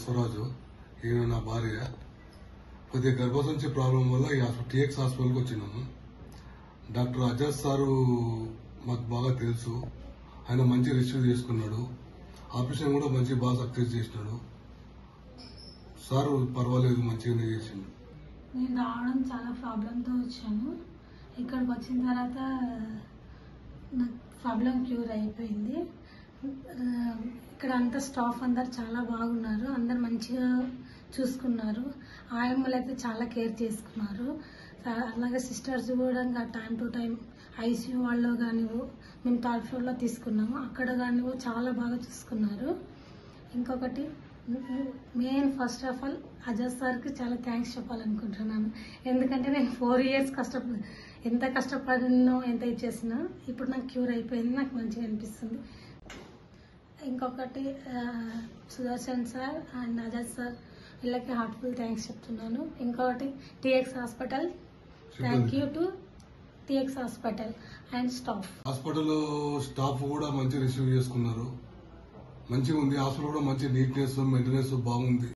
బసవరాజు ఈయన నా భార్య కొద్దిగా గర్భసంచి ప్రాబ్లం వల్ల ఈ హాస్పిటల్ టీఎక్స్ హాస్పిటల్కి వచ్చినాము డాక్టర్ అజాజ్ సారు మాకు బాగా తెలుసు ఆయన మంచి రిసీవ్ చేసుకున్నాడు ఆపరేషన్ కూడా మంచి బాగా సక్సెస్ చేసినాడు సారు పర్వాలేదు మంచిగానే చేసిండు నేను రావడం చాలా ప్రాబ్లంతో వచ్చాను ఇక్కడికి వచ్చిన తర్వాత నాకు ప్రాబ్లం క్యూర్ అయిపోయింది ఆ, ఇక్కడ అంతా స్టాఫ్ అందరు చాలా బాగున్నారు అందరు మంచిగా చూసుకున్నారు ఆయమ్మలు అయితే చాలా కేర్ చేసుకున్నారు ఆ, అలాగే సిస్టర్స్ కూడా ఇంకా టైం టు టైం ఐసీయూ వాళ్ళు కానీ మేము థర్డ్ ఫ్లోర్లో తీసుకున్నాము అక్కడ కానీ చాలా బాగా చూసుకున్నారు ఇంకొకటి main first of all Ajay సార్కి చాలా థ్యాంక్స్ చెప్పాలనుకుంటున్నాను ఎందుకంటే నేను ఫోర్ ఇయర్స్ కష్టప ఎంత కష్టపడినో ఎంత ఇచ్చేసినా ఇప్పుడు నాకు క్యూర్ అయిపోయింది నాకు మంచిగా అనిపిస్తుంది ఇంకొకటి ఆ, Sudarshan sir and Ajay sir వీళ్ళకి హార్ట్ఫుల్ థ్యాంక్స్ చెప్తున్నాను ఇంకొకటి TX hospital thank you to TX hospital and staff hospital staff కూడా మంచి రిసీవ్ చేసుకున్నారు మంచిగా ఉంది హాస్పిటల్ కూడా మంచి నీట్నెస్ మెయింటెనెన్స్ బాగుంది